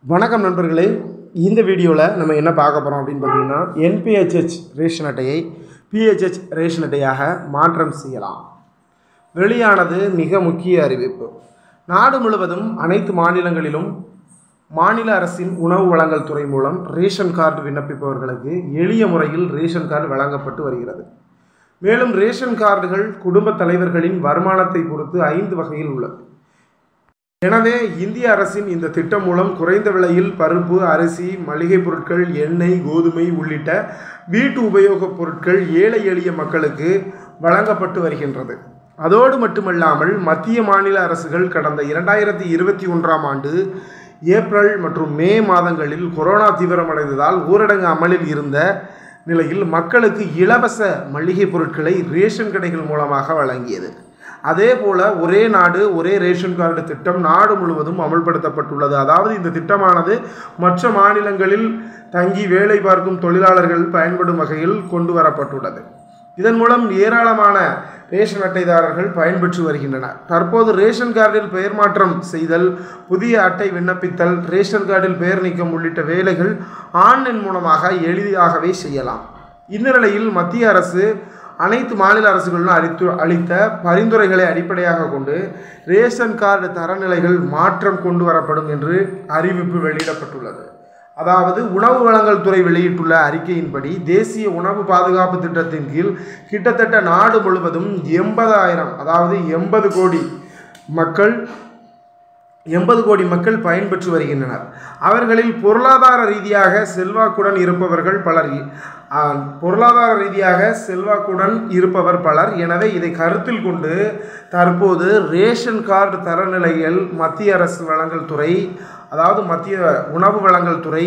வணக்கம் நண்பர்களே இந்த வீடியோவில் நம்ம என்ன பார்க்க போகிறோம் அப்படின்னு பார்த்தீங்கன்னா என்பிஹெச்ஹெச் ரேஷன் அட்டையை பிஹெச்ஹெச் ரேஷன் அட்டையாக மாற்றம் செய்யலாம் வெளியானது மிக முக்கிய அறிவிப்பு நாடு முழுவதும் அனைத்து மாநிலங்களிலும் மாநில அரசின் உணவு வழங்கல் துறை மூலம் ரேஷன் கார்டு விண்ணப்பிப்பவர்களுக்கு எளிய முறையில் ரேஷன் கார்டு வழங்கப்பட்டு வருகிறது மேலும் ரேஷன் கார்டுகள் குடும்ப தலைவர்களின் வருமானத்தை பொறுத்து ஐந்து வகையில் உள்ளது எனவே இந்திய அரசின் இந்த திட்டம் மூலம் குறைந்த விலையில் பருப்பு அரிசி மளிகை பொருட்கள் எண்ணெய் கோதுமை உள்ளிட்ட வீட்டு உபயோகப் பொருட்கள் ஏழை எளிய மக்களுக்கு வழங்கப்பட்டு வருகின்றது அதோடு மட்டுமல்லாமல் மத்திய மாநில அரசுகள் கடந்த இரண்டாயிரத்தி இருபத்தி ஒன்றாம் ஆண்டு ஏப்ரல் மற்றும் மே மாதங்களில் கொரோனா தீவிரமடைந்ததால் ஊரடங்கு அமலில் இருந்த நிலையில் மக்களுக்கு இலவச மளிகை பொருட்களை ரேஷன் கடைகள் மூலமாக வழங்கியது அதே போல ஒரே நாடு ஒரே ரேஷன் கார்டு திட்டம் நாடு முழுவதும் அமல்படுத்தப்பட்டுள்ளது அதாவது இந்த திட்டமானது மற்ற மாநிலங்களில் தங்கி வேலை பார்க்கும் தொழிலாளர்கள் பயன்படும் வகையில் கொண்டு வரப்பட்டுள்ளது இதன் மூலம் ஏராளமான ரேஷன் அட்டைதாரர்கள் பயன்பெற்று வருகின்றனர் தற்போது ரேஷன் கார்டில் பெயர் மாற்றம் செய்தல் புதிய அட்டை விண்ணப்பித்தல் ரேஷன் கார்டில் பெயர் நீக்கம் உள்ளிட்ட வேலைகள் ஆன்லைன் மூலமாக எளிதாகவே செய்யலாம் இந்த நிலையில் மத்திய அரசு அனைத்து மாநில அரசுகளும் அளித்து அளித்த பரிந்துரைகளை அடிப்படையாக கொண்டு ரேஷன் கார்டு தரநிலைகள் மாற்றம் கொண்டு வரப்படும் என்று அறிவிப்பு வெளியிடப்பட்டுள்ளது அதாவது உணவு வழங்கல் துறை வெளியிட்டுள்ள அறிக்கையின்படி தேசிய உணவு பாதுகாப்பு திட்டத்தின் கீழ் கிட்டத்தட்ட நாடு முழுவதும் எண்பதாயிரம் அதாவது எண்பது கோடி மக்கள் எண்பது கோடி மக்கள் பயன்பெற்று வருகின்றனர் அவர்களில் பொருளாதார ரீதியாக செல்வாக்குடன் இருப்பவர்கள் பலர் ஆ, பொருளாதார ரீதியாக செல்வாக்குடன் இருப்பவர் பலர் எனவே இதை கருத்தில் கொண்டு தற்போது ரேஷன் கார்டு தரநிலைகள் மத்திய அரசு வழங்கல் துறை அதாவது மத்திய உணவு வழங்கல் துறை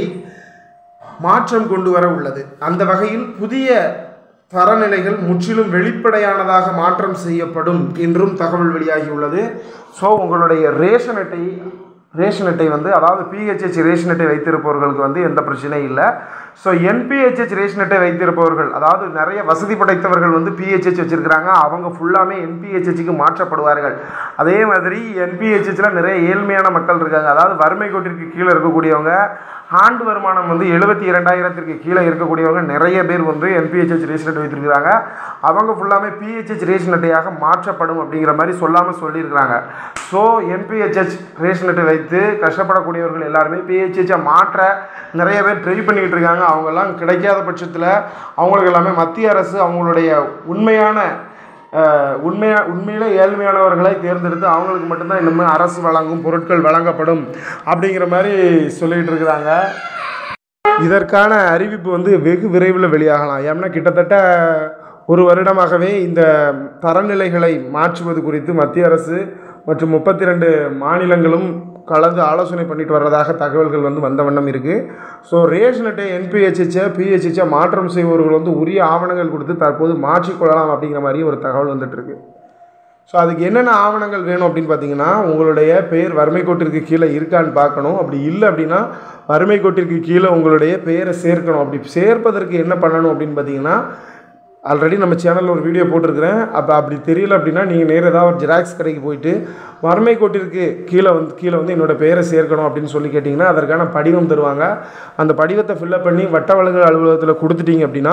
மாற்றம் கொண்டு வர உள்ளது அந்த வகையில் புதிய தரநிலைகள் முற்றிலும் வெளிப்படையானதாக மாற்றம் செய்யப்படும் என்றும் தகவல் வெளியாகியுள்ளது ஸோ உங்களுடைய ரேஷன் அட்டை ரேஷன் அட்டை வந்து அதாவது பிஹெச்ஹெச் ரேஷன் அட்டை வைத்திருப்பவர்களுக்கு வந்து எந்த பிரச்சனையும் இல்லை ஸோ என்பிஹெச்ஹெச் ரேஷன் அட்டை வைத்திருப்பவர்கள் அதாவது நிறைய வசதி படைத்தவர்கள் வந்து பிஹெச்ஹெச் வச்சுருக்கிறாங்க அவங்க ஃபுல்லாமே என்பிஹெச்ஹெச்சுக்கு மாற்றப்படுவார்கள் அதே மாதிரி என்பிஹெச்ஹெச்சில் நிறைய ஏழ்மையான மக்கள் இருக்காங்க அதாவது வறுமை கோட்டிற்கு கீழே இருக்கக்கூடியவங்க ஆண்டு வருமானம் வந்து எழுபத்தி இரண்டாயிரத்திற்கு கீழே இருக்கக்கூடியவங்க நிறைய பேர் வந்து என்பிஹெச்ஹெச் ரேஷன் அட்டை வைத்திருக்கிறாங்க அவங்க ஃபுல்லாமே பிஹெச்ஹெச் ரேஷன் அட்டையாக மாற்றப்படும் அப்படிங்கிற மாதிரி சொல்லாமல் சொல்லியிருக்கிறாங்க ஸோ என்பிஹெச்ஹெச் ரேஷன் அட்டை வைத்து கஷ்டப்படக்கூடியவர்கள் எல்லாருமே பிஹெச்ஹெச்சை மாற்ற நிறைய பேர் ட்ரை பண்ணிக்கிட்டு இருக்காங்க அவங்கெல்லாம் கிடைக்காத பட்சத்தில் அவங்களுக்கு எல்லாமே மத்திய அரசு அவங்களுடைய உண்மையான அஹ், உண்மையா உண்மையில ஏழ்மையானவர்களை தேர்ந்தெடுத்து அவங்களுக்கு மட்டும்தான் இனிமேல் அரசு வழங்கும் பொருட்கள் வழங்கப்படும் அப்படிங்கிற மாதிரி சொல்லிகிட்டு இருக்கிறாங்க இதற்கான அறிவிப்பு வந்து வெகு விரைவில் வெளியாகலாம் ஏன்னா கிட்டத்தட்ட ஒரு வருடமாகவே இந்த தரநிலைகளை மாற்றுவது குறித்து மத்திய அரசு மற்றும் முப்பத்தி ரெண்டு மாநிலங்களும் கலந்து ஆலோசனை பண்ணிட்டு வர்றதாக தகவல்கள் வந்து வந்த வண்ணம் இருக்குது ஸோ ரேஷன் அட்டை என்பிஹெச்ஹெச்சை பிஹெச்ஹெச்சை மாற்றம் செய்பவர்கள் வந்து உரிய ஆவணங்கள் கொடுத்து தற்போது மாற்றிக்கொள்ளலாம் அப்படிங்கிற மாதிரி ஒரு தகவல் வந்துட்டு இருக்கு ஸோ அதுக்கு என்னென்ன ஆவணங்கள் வேணும் அப்படின்னு பார்த்தீங்கன்னா உங்களுடைய பெயர் வறுமை கோட்டிற்கு கீழே இருக்கான்னு பார்க்கணும் அப்படி இல்லை அப்படின்னா வறுமை கோட்டிற்கு கீழே உங்களுடைய பெயரை சேர்க்கணும் அப்படி சேர்ப்பதற்கு என்ன பண்ணணும் அப்படின்னு பார்த்தீங்கன்னா ஆல்ரெடி நம்ம சேனலில் ஒரு வீடியோ போட்டிருக்கிறேன் அப்போ அப்படி தெரியல அப்படின்னா நீங்கள் நேராக ஏதாவது ஒரு ஜெராக்ஸ் கடைக்கு போயிட்டு வறுமை கோட்டிற்கு கீழே வந்து கீழே வந்து என்னோட பெயரை சேர்க்கணும் அப்படின்னு சொல்லி கேட்டிங்கன்னா அதற்கான படிவம் தருவாங்க அந்த படிவத்தை ஃபில்லப் பண்ணி வட்ட வழங்கல் அலுவலகத்தில் கொடுத்துட்டீங்க அப்படின்னா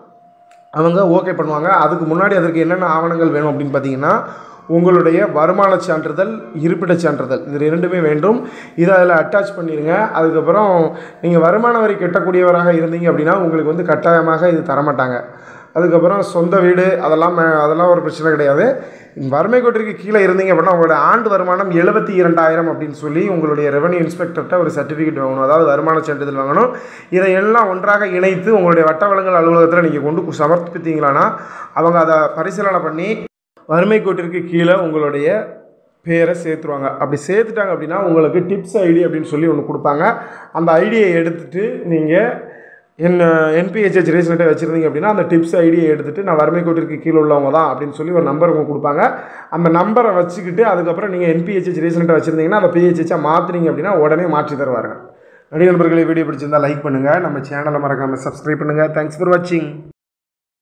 அவங்க ஓகே பண்ணுவாங்க அதுக்கு முன்னாடி அதற்கு என்னென்ன ஆவணங்கள் வேணும் அப்படின்னு பார்த்தீங்கன்னா உங்களுடைய வருமான சான்றிதழ் இருப்பிடச் சான்றிதழ் இது ரெண்டுமே வேண்டும் இதை அதில் அட்டாச் பண்ணிடுங்க அதுக்கப்புறம் நீங்கள் வருமான வரி கட்டக்கூடியவராக இருந்தீங்க அப்படின்னா உங்களுக்கு வந்து கட்டாயமாக இது தரமாட்டாங்க அதுக்கப்புறம் சொந்த வீடு அதெல்லாம் மே- அதெல்லாம் ஒரு பிரச்சனை கிடையாது வறுமை கோட்டிற்கு கீழே இருந்தீங்க அப்படின்னா உங்களோட ஆண்டு வருமானம் எழுபத்தி இரண்டாயிரம் அப்படின்னு சொல்லி உங்களுடைய ரெவன்யூ இன்ஸ்பெக்டர்கிட்ட ஒரு சர்டிஃபிகேட் வாங்கணும் அதாவது வருமான சான்றிதழ் வாங்கணும் இதை எல்லாம் ஒன்றாக இணைத்து உங்களுடைய வட்ட வழங்கல் அலுவலகத்தில் நீங்கள் கொண்டு சமர்ப்பித்தீங்களான்னா அவங்க அதை பரிசீலனை பண்ணி வறுமை கோட்டிற்கு கீழே உங்களுடைய பேரை சேர்த்துருவாங்க அப்படி சேர்த்துட்டாங்க அப்படின்னா உங்களுக்கு டிப்ஸ் ஐடி அப்படின்னு சொல்லி ஒன்று கொடுப்பாங்க அந்த ஐடியை எடுத்துட்டு நீங்கள் என்ன என்பிஹெச்ஹெச் ரேஷன் அட்டை வச்சுருந்தீங்க அப்படின்னா அந்த டிப்ஸ் ஐடியை எடுத்துகிட்டு நான் வறுமை கோட்டிற்கு கீழே உள்ளவங்க தான் அப்படின்னு சொல்லி ஒரு நம்பர் உங்களுக்கு கொடுப்பாங்க அந்த நம்பரை வச்சுக்கிட்டு அதுக்கப்புறம் நீங்கள் என்பிஹெச்ஹெச் ரேஷன் அட்டை வச்சுருந்தீங்கன்னா அந்த பிஹெச்ஹெச்சை மாற்றுனீங்க அப்படின்னா உடனே மாற்றி தருவாங்க நடிகர் நண்பர்களே வீடியோ பிடிச்சிருந்தா லைக் பண்ணுங்கள் நம்ம சேனலை மறக்காமல் சப்ஸ்கிரைப் பண்ணுங்கள் தேங்க்ஸ் ஃபார் வாட்சிங்